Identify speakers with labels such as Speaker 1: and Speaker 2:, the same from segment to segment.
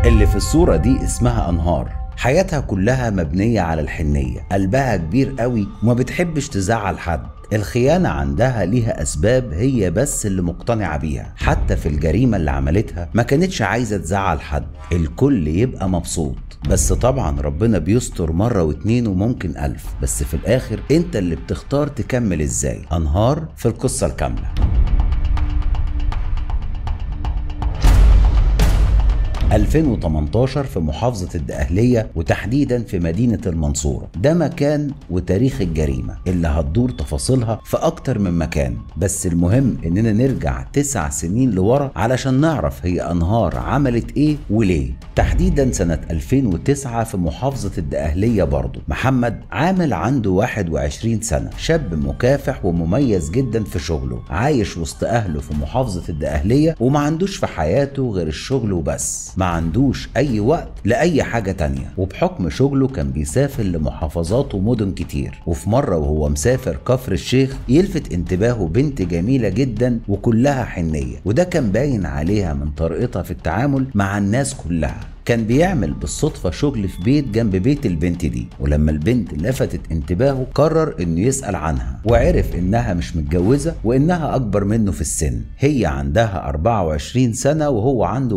Speaker 1: اللي في الصورة دي اسمها أنهار حياتها كلها مبنية على الحنية قلبها كبير قوي وما بتحبش تزعل حد الخيانة عندها ليها أسباب هي بس اللي مقتنعة بيها حتى في الجريمة اللي عملتها ما كانتش عايزة تزعل حد الكل يبقى مبسوط بس طبعا ربنا بيستر مرة واتنين وممكن ألف بس في الآخر أنت اللي بتختار تكمل إزاي أنهار في القصة الكاملة 2018 في محافظة الدقهلية وتحديدا في مدينة المنصورة ده مكان وتاريخ الجريمة اللي هتدور تفاصيلها في أكتر من مكان بس المهم إننا نرجع تسع سنين لورا علشان نعرف هي أنهار عملت إيه وليه تحديدا سنة 2009 في محافظة الدقهلية برضه محمد عامل عنده 21 سنة شاب مكافح ومميز جدا في شغله عايش وسط أهله في محافظة الدقهلية وما عندوش في حياته غير الشغل وبس ما عندوش أي وقت لأي حاجة تانية وبحكم شغله كان بيسافر لمحافظات ومدن كتير وفي مرة وهو مسافر كفر الشيخ يلفت انتباهه بنت جميلة جدا وكلها حنية وده كان باين عليها من طريقتها في التعامل مع الناس كلها كان بيعمل بالصدفة شغل في بيت جنب بيت البنت دي ولما البنت لفتت انتباهه قرر انه يسأل عنها وعرف انها مش متجوزة وانها اكبر منه في السن هي عندها 24 سنة وهو عنده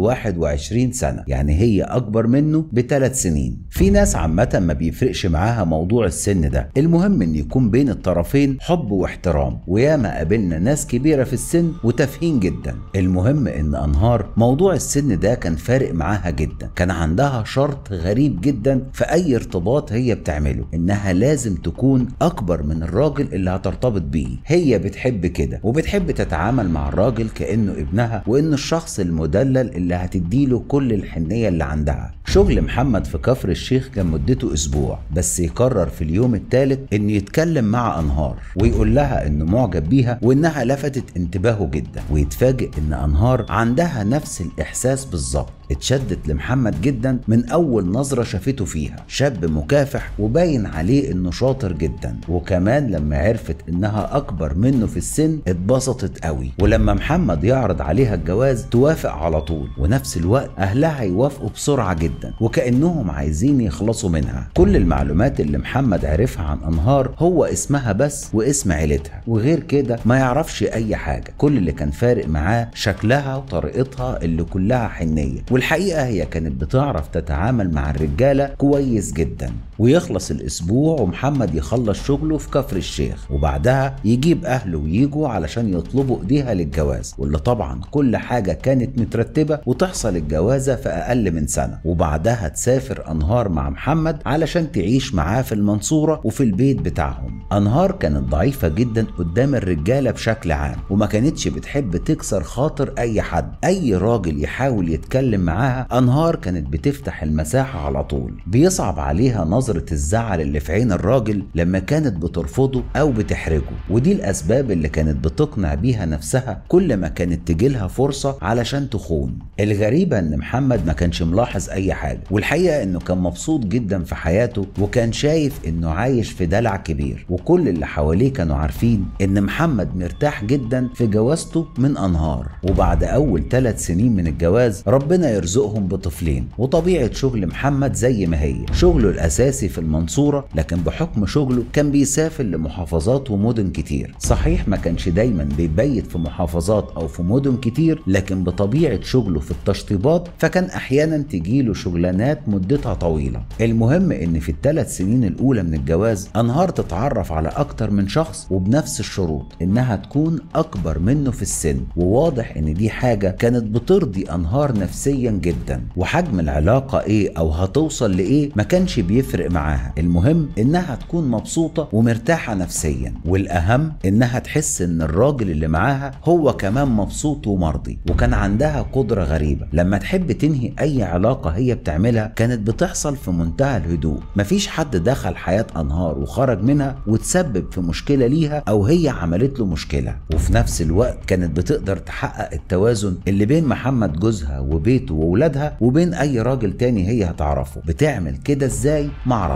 Speaker 1: 21 سنة يعني هي اكبر منه بثلاث سنين في ناس عامة ما بيفرقش معاها موضوع السن ده المهم ان يكون بين الطرفين حب واحترام وياما قابلنا ناس كبيرة في السن وتافهين جدا المهم ان انهار موضوع السن ده كان فارق معاها جدا كان عندها شرط غريب جدا في اي ارتباط هي بتعمله انها لازم تكون اكبر من الراجل اللي هترتبط بيه هي بتحب كده وبتحب تتعامل مع الراجل كانه ابنها وانه الشخص المدلل اللي هتديله كل الحنيه اللي عندها شغل محمد في كفر الشيخ كان مدته اسبوع بس يقرر في اليوم الثالث انه يتكلم مع انهار ويقول لها انه معجب بيها وانها لفتت انتباهه جدا ويتفاجئ ان انهار عندها نفس الاحساس بالظبط اتشدت لمحمد جدا من اول نظره شافته فيها شاب مكافح وباين عليه انه شاطر جدا وكمان لما عرفت انها اكبر منه في السن اتبسطت قوي ولما محمد يعرض عليها الجواز توافق على طول ونفس الوقت اهلها يوافقوا بسرعه جدا وكانهم عايزين يخلصوا منها كل المعلومات اللي محمد عرفها عن انهار هو اسمها بس واسم عيلتها وغير كده ما يعرفش اي حاجه كل اللي كان فارق معاه شكلها وطريقتها اللي كلها حنيه والحقيقه هي كانت بتعرف تتعامل مع الرجاله كويس جدا ويخلص الاسبوع ومحمد يخلص شغله في كفر الشيخ وبعدها يجيب اهله ويجوا علشان يطلبوا ايديها للجواز واللي طبعا كل حاجه كانت مترتبه وتحصل الجوازه في اقل من سنه وبعدها تسافر انهار مع محمد علشان تعيش معاه في المنصوره وفي البيت بتاعهم انهار كانت ضعيفه جدا قدام الرجاله بشكل عام وما كانتش بتحب تكسر خاطر اي حد اي راجل يحاول يتكلم معاها انهار كانت بتفتح المساحه على طول بيصعب عليها نظره الزعل اللي في عين الراجل لما كانت بترفضه او بتحرجه ودي الاسباب اللي كانت بتقنع بيها نفسها كل ما كانت تجيلها فرصه علشان تخون الغريبه ان محمد ما كانش ملاحظ اي حاجه والحقيقه انه كان مبسوط جدا في حياته وكان شايف انه عايش في دلع كبير وكل اللي حواليه كانوا عارفين ان محمد مرتاح جدا في جوازته من انهار وبعد اول ثلاث سنين من الجواز ربنا يرزقهم بطفلين وطبيعه شغل محمد زي ما هي شغله الاساسي في المنصوره لكن بحكم شغله كان بيسافر لمحافظات ومدن كتير صحيح ما كانش دايما بيبيت في محافظات او في مدن كتير لكن بطبيعه شغله في التشطيبات فكان احيانا تجيله شغلانات مدتها طويله المهم ان في الثلاث سنين الاولى من الجواز انهار تتعرف على اكتر من شخص وبنفس الشروط انها تكون اكبر منه في السن وواضح ان دي حاجه كانت بترضي انهار نفسيا جدا وحجم العلاقه ايه او هتوصل لايه ما كانش بيفرق معاها المهم انها تكون مبسوطه ومرتاحه نفسيا والاهم انها تحس ان الراجل اللي معاها هو كمان مبسوط ومرضي وكان عندها قدره غريبه لما تحب تنهي اي علاقه هي بتعملها كانت بتحصل في منتهى الهدوء مفيش حد دخل حياه انهار وخرج منها وتسبب في مشكله ليها او هي عملت له مشكله وفي نفس الوقت كانت بتقدر تحقق التوازن اللي بين محمد جوزها وبيته وولادها وبين اي راجل تاني هي هتعرفه بتعمل كده ازاي معرفش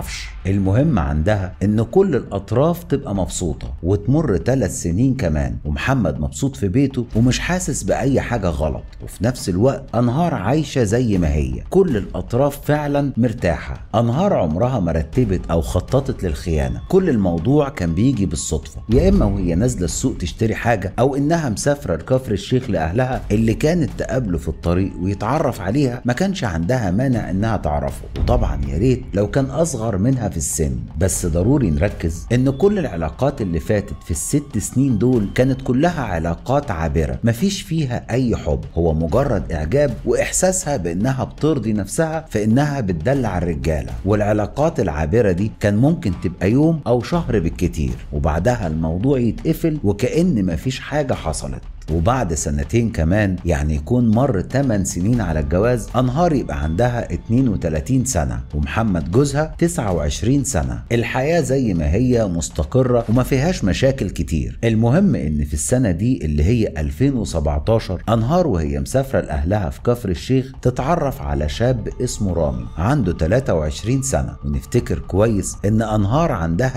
Speaker 1: المهم عندها ان كل الاطراف تبقى مبسوطة وتمر ثلاث سنين كمان ومحمد مبسوط في بيته ومش حاسس باي حاجة غلط وفي نفس الوقت انهار عايشة زي ما هي كل الاطراف فعلا مرتاحة انهار عمرها ما رتبت او خططت للخيانة كل الموضوع كان بيجي بالصدفة يا اما وهي نازلة السوق تشتري حاجة او انها مسافرة لكفر الشيخ لاهلها اللي كانت تقابله في الطريق ويتعرف عليها ما كانش عندها مانع انها تعرفه وطبعا يا ريت لو كان اصغر منها في السن بس ضروري نركز ان كل العلاقات اللي فاتت في الست سنين دول كانت كلها علاقات عابرة مفيش فيها اي حب هو مجرد اعجاب واحساسها بانها بترضي نفسها في انها بتدلع الرجالة والعلاقات العابرة دي كان ممكن تبقى يوم او شهر بالكتير وبعدها الموضوع يتقفل وكأن مفيش حاجة حصلت وبعد سنتين كمان يعني يكون مر 8 سنين على الجواز انهار يبقى عندها 32 سنة ومحمد جوزها 29 سنة الحياة زي ما هي مستقرة وما فيهاش مشاكل كتير المهم ان في السنة دي اللي هي 2017 انهار وهي مسافرة لأهلها في كفر الشيخ تتعرف على شاب اسمه رامي عنده 23 سنة ونفتكر كويس ان انهار عندها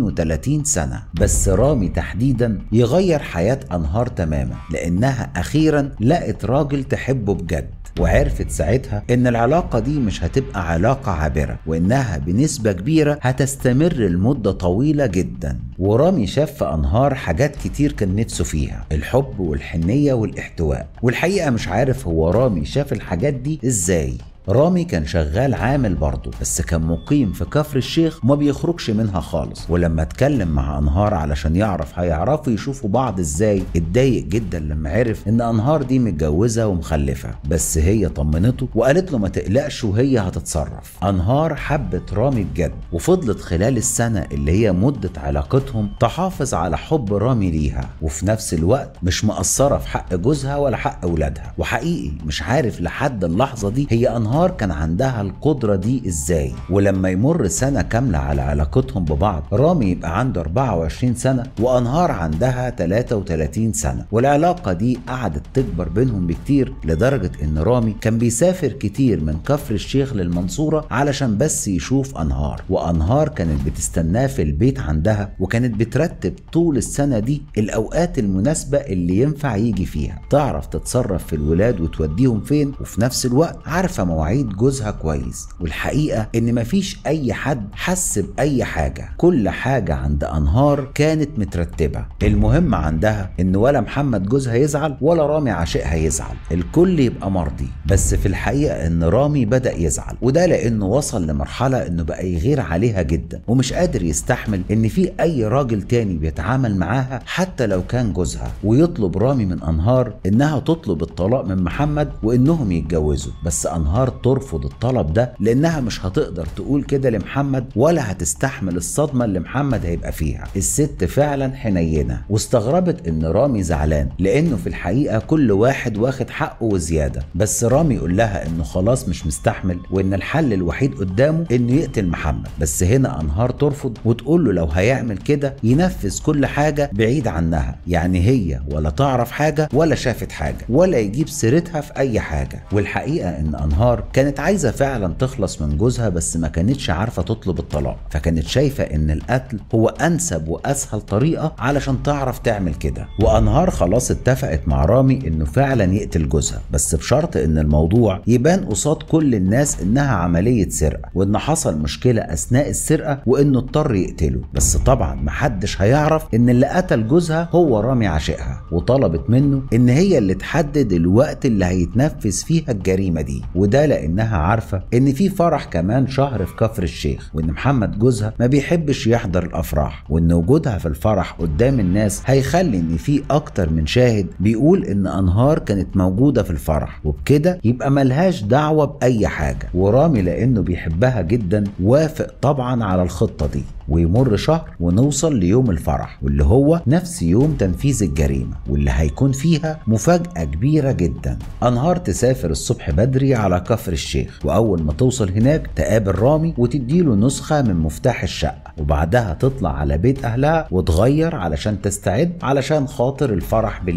Speaker 1: 32 سنة بس رامي تحديدا يغير حياة انهار تماما لانها اخيرا لقت راجل تحبه بجد وعرفت ساعتها ان العلاقة دي مش هتبقى علاقة عابرة وانها بنسبة كبيرة هتستمر لمدة طويلة جدا ورامي شاف في انهار حاجات كتير كان نفسه فيها الحب والحنية والاحتواء والحقيقة مش عارف هو رامي شاف الحاجات دي ازاي رامي كان شغال عامل برضه بس كان مقيم في كفر الشيخ وما بيخرجش منها خالص ولما اتكلم مع انهار علشان يعرف هيعرفوا يشوفوا بعض ازاي اتضايق جدا لما عرف ان انهار دي متجوزه ومخلفه بس هي طمنته وقالت له ما تقلقش وهي هتتصرف انهار حبت رامي بجد وفضلت خلال السنه اللي هي مده علاقتهم تحافظ على حب رامي ليها وفي نفس الوقت مش مقصره في حق جوزها ولا حق اولادها وحقيقي مش عارف لحد اللحظه دي هي انهار كان عندها القدرة دي ازاي ولما يمر سنة كاملة على علاقتهم ببعض رامي يبقى عنده 24 سنة وأنهار عندها 33 سنة والعلاقة دي قعدت تكبر بينهم بكتير لدرجة إن رامي كان بيسافر كتير من كفر الشيخ للمنصورة علشان بس يشوف أنهار وأنهار كانت بتستناه في البيت عندها وكانت بترتب طول السنة دي الأوقات المناسبة اللي ينفع يجي فيها تعرف تتصرف في الولاد وتوديهم فين وفي نفس الوقت عارفة مواعيد جوزها كويس والحقيقة إن مفيش أي حد حس بأي حاجة كل حاجة عند أنهار كانت مترتبة المهم عندها إن ولا محمد جوزها يزعل ولا رامي عاشقها يزعل الكل يبقى مرضي بس في الحقيقة إن رامي بدأ يزعل وده لأنه وصل لمرحلة إنه بقى يغير عليها جدا ومش قادر يستحمل إن في أي راجل تاني بيتعامل معاها حتى لو كان جوزها ويطلب رامي من أنهار إنها تطلب الطلاق من محمد وإنهم يتجوزوا بس أنهار ترفض الطلب ده لانها مش هتقدر تقول كده لمحمد ولا هتستحمل الصدمه اللي محمد هيبقى فيها الست فعلا حنينه واستغربت ان رامي زعلان لانه في الحقيقه كل واحد واخد حقه وزياده بس رامي يقول لها انه خلاص مش مستحمل وان الحل الوحيد قدامه انه يقتل محمد بس هنا انهار ترفض وتقول له لو هيعمل كده ينفذ كل حاجه بعيد عنها يعني هي ولا تعرف حاجه ولا شافت حاجه ولا يجيب سيرتها في اي حاجه والحقيقه ان انهار كانت عايزة فعلا تخلص من جوزها بس ما كانتش عارفة تطلب الطلاق فكانت شايفة ان القتل هو انسب واسهل طريقة علشان تعرف تعمل كده وانهار خلاص اتفقت مع رامي انه فعلا يقتل جوزها بس بشرط ان الموضوع يبان قصاد كل الناس انها عملية سرقة وان حصل مشكلة اثناء السرقة وانه اضطر يقتله بس طبعا محدش هيعرف ان اللي قتل جوزها هو رامي عاشقها وطلبت منه ان هي اللي تحدد الوقت اللي هيتنفذ فيها الجريمة دي وده لانها عارفه ان في فرح كمان شهر في كفر الشيخ وان محمد جوزها ما بيحبش يحضر الافراح وان وجودها في الفرح قدام الناس هيخلي ان في اكتر من شاهد بيقول ان انهار كانت موجوده في الفرح وبكده يبقى ملهاش دعوه باي حاجه ورامي لانه بيحبها جدا وافق طبعا على الخطه دي ويمر شهر ونوصل ليوم الفرح واللي هو نفس يوم تنفيذ الجريمة واللي هيكون فيها مفاجأة كبيرة جدا أنهار تسافر الصبح بدري على كفر الشيخ وأول ما توصل هناك تقابل رامي وتديله نسخة من مفتاح الشقة وبعدها تطلع على بيت أهلها وتغير علشان تستعد علشان خاطر الفرح بالليل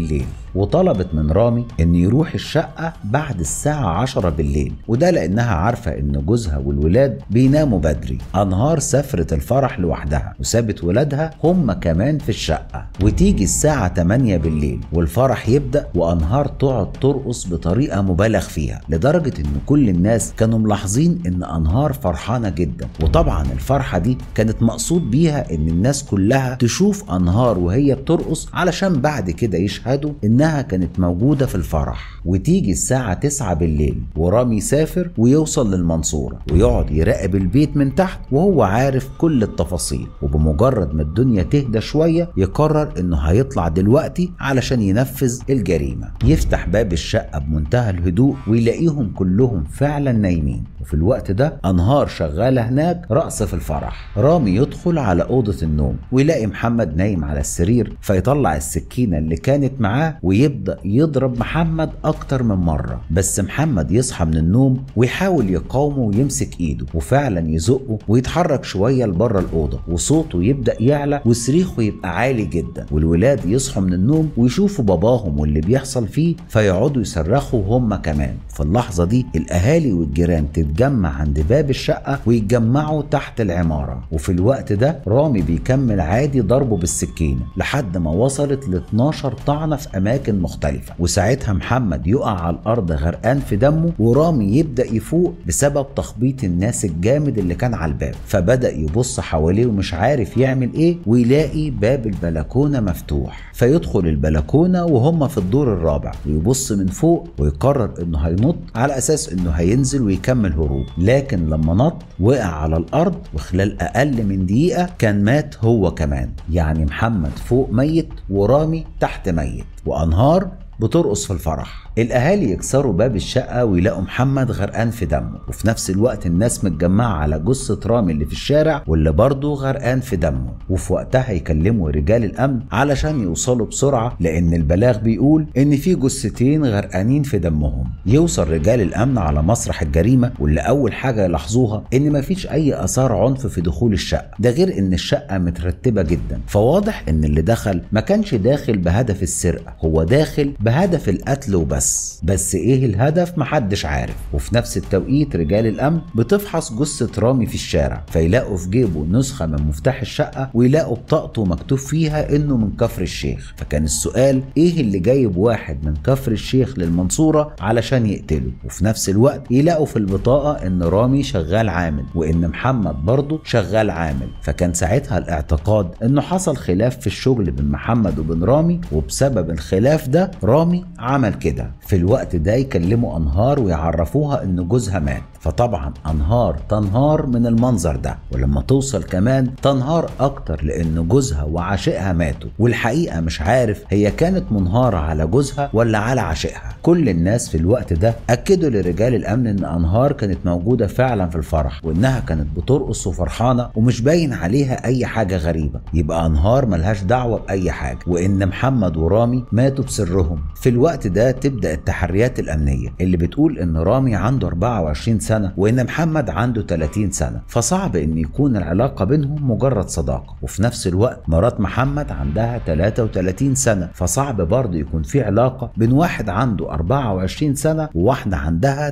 Speaker 1: وطلبت من رامي ان يروح الشقة بعد الساعة 10 بالليل وده لانها عارفة ان جوزها والولاد بيناموا بدري انهار سافرت الفرح لوحدها وسابت ولادها هم كمان في الشقة وتيجي الساعة 8 بالليل والفرح يبدأ وانهار تقعد ترقص بطريقة مبالغ فيها لدرجة ان كل الناس كانوا ملاحظين ان انهار فرحانة جدا وطبعا الفرحة دي كانت مقصود بيها ان الناس كلها تشوف انهار وهي بترقص علشان بعد كده يشهدوا انها كانت موجودة في الفرح وتيجي الساعة 9 بالليل ورامي يسافر ويوصل للمنصورة ويقعد يراقب البيت من تحت وهو عارف كل التفاصيل وبمجرد ما الدنيا تهدى شوية يقرر انه هيطلع دلوقتي علشان ينفذ الجريمة يفتح باب الشقة بمنتهى الهدوء ويلاقيهم كلهم فعلا نايمين وفي الوقت ده انهار شغالة هناك رقص في الفرح رامي يدخل على أوضة النوم ويلاقي محمد نايم على السرير فيطلع السكينة اللي كانت معاه ويبدأ يضرب محمد أكتر من مرة بس محمد يصحى من النوم ويحاول يقاومه ويمسك إيده وفعلا يزقه ويتحرك شوية لبره الأوضة وصوته يبدأ يعلى وصريخه يبقى عالي جدا والولاد يصحوا من النوم ويشوفوا باباهم واللي بيحصل فيه فيقعدوا يصرخوا هم كمان في اللحظة دي الأهالي والجيران تتجمع عند باب الشقة ويتجمعوا تحت العمارة وفي الوقت ده رامي بيكمل عادي ضربه بالسكينة لحد ما وصلت ل 12 طعنة في أماكن مختلفة وساعتها محمد يقع على الأرض غرقان في دمه ورامي يبدأ يفوق بسبب تخبيط الناس الجامد اللي كان على الباب فبدأ يبص حواليه ومش عارف يعمل إيه ويلاقي باب البلكونة مفتوح فيدخل البلكونة وهم في الدور الرابع ويبص من فوق ويقرر إنه هينط على أساس إنه هينزل ويكمل هروب لكن لما نط وقع على الأرض وخلال أقل من دقيقة كان مات هو كمان يعني محمد فوق ميت ورامي تحت ميت وأنهار بترقص في الفرح الاهالي يكسروا باب الشقه ويلاقوا محمد غرقان في دمه وفي نفس الوقت الناس متجمعه على جثه رامي اللي في الشارع واللي برضه غرقان في دمه وفي وقتها يكلموا رجال الامن علشان يوصلوا بسرعه لان البلاغ بيقول ان في جثتين غرقانين في دمهم يوصل رجال الامن على مسرح الجريمه واللي اول حاجه يلاحظوها ان مفيش اي اثار عنف في دخول الشقه ده غير ان الشقه مترتبه جدا فواضح ان اللي دخل ما كانش داخل بهدف السرقه هو داخل بهدف القتل وبس بس ايه الهدف محدش عارف وفي نفس التوقيت رجال الامن بتفحص جثة رامي في الشارع فيلاقوا في جيبه نسخة من مفتاح الشقة ويلاقوا بطاقته مكتوب فيها انه من كفر الشيخ فكان السؤال ايه اللي جايب واحد من كفر الشيخ للمنصورة علشان يقتله وفي نفس الوقت يلاقوا في البطاقة ان رامي شغال عامل وان محمد برضه شغال عامل فكان ساعتها الاعتقاد انه حصل خلاف في الشغل بين محمد وبين رامي وبسبب الخلاف ده رامي عمل كده في الوقت ده يكلموا انهار ويعرفوها ان جوزها مات فطبعا انهار تنهار من المنظر ده ولما توصل كمان تنهار اكتر لان جوزها وعاشقها ماتوا والحقيقه مش عارف هي كانت منهاره على جوزها ولا على عاشقها كل الناس في الوقت ده اكدوا لرجال الامن ان انهار كانت موجوده فعلا في الفرح وانها كانت بترقص وفرحانه ومش باين عليها اي حاجه غريبه يبقى انهار ملهاش دعوه باي حاجه وان محمد ورامي ماتوا بسرهم في الوقت ده تبدا التحريات الامنيه اللي بتقول ان رامي عنده 24 سنه وان محمد عنده 30 سنه فصعب ان يكون العلاقه بينهم مجرد صداقه وفي نفس الوقت مرات محمد عندها 33 سنه فصعب برضه يكون في علاقه بين واحد عنده 24 سنه وواحده عندها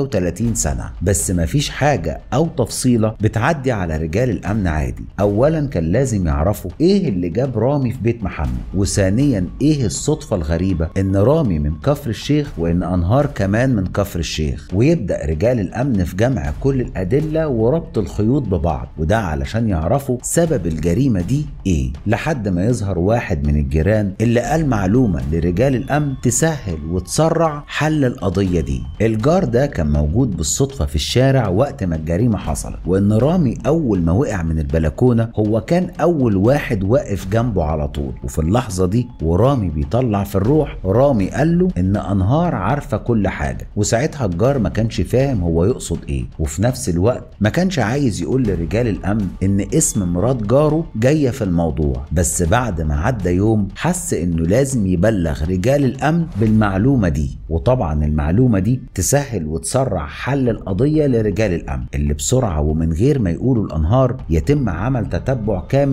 Speaker 1: 33 سنه بس مفيش حاجه او تفصيله بتعدي على رجال الامن عادي اولا كان لازم يعرفوا ايه اللي جاب رامي في بيت محمد وثانيا ايه الصدفه الغريبه ان رامي من كفر الشيخ وان انهار كمان من كفر الشيخ ويبدا رجال الامن في جمع كل الادله وربط الخيوط ببعض وده علشان يعرفوا سبب الجريمه دي ايه لحد ما يظهر واحد من الجيران اللي قال معلومه لرجال الامن تسهل وتسرع حل القضيه دي الجار ده كان موجود بالصدفه في الشارع وقت ما الجريمه حصلت وان رامي اول ما وقع من البلكونه هو كان اول واحد واقف جنبه على طول وفي اللحظه دي ورامي بيطلع في الروح رامي قال له ان انهار عارفه كل حاجه وساعتها الجار ما كانش فاهم هو يقصد ايه وفي نفس الوقت ما كانش عايز يقول لرجال الامن ان اسم مرات جاره جايه في الموضوع بس بعد ما عدى يوم حس انه لازم يبلغ رجال الامن بالمعلومه دي وطبعا المعلومه دي تسهل وتسرع حل القضيه لرجال الامن اللي بسرعه ومن غير ما يقولوا الانهار يتم عمل تتبع كامل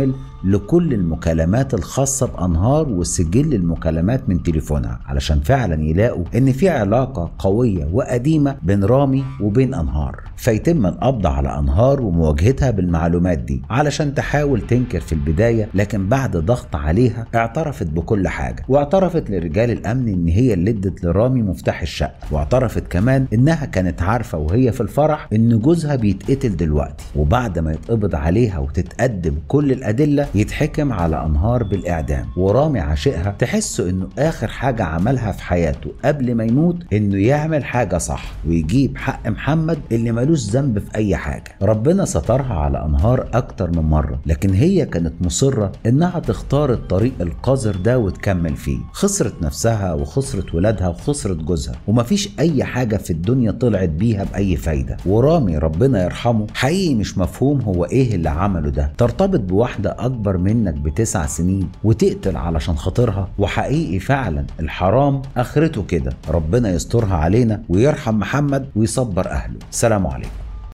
Speaker 1: لكل المكالمات الخاصة بأنهار وسجل المكالمات من تليفونها علشان فعلا يلاقوا إن في علاقة قوية وقديمة بين رامي وبين أنهار فيتم القبض على أنهار ومواجهتها بالمعلومات دي علشان تحاول تنكر في البداية لكن بعد ضغط عليها اعترفت بكل حاجة واعترفت لرجال الأمن إن هي اللي ادت لرامي مفتاح الشقة واعترفت كمان إنها كانت عارفة وهي في الفرح إن جوزها بيتقتل دلوقتي وبعد ما يتقبض عليها وتتقدم كل الأدلة يتحكم على أنهار بالإعدام ورامي عاشقها تحسه إنه آخر حاجة عملها في حياته قبل ما يموت إنه يعمل حاجة صح ويجيب حق محمد اللي ملوش ذنب في أي حاجة ربنا سترها على أنهار أكتر من مرة لكن هي كانت مصرة إنها تختار الطريق القذر ده وتكمل فيه خسرت نفسها وخسرت ولادها وخسرت جوزها ومفيش أي حاجة في الدنيا طلعت بيها بأي فايدة ورامي ربنا يرحمه حقيقي مش مفهوم هو إيه اللي عمله ده ترتبط بواحدة أكبر منك بتسع سنين وتقتل علشان خاطرها وحقيقي فعلا الحرام آخرته كده ربنا يسترها علينا ويرحم محمد ويصبر أهله سلام عليكم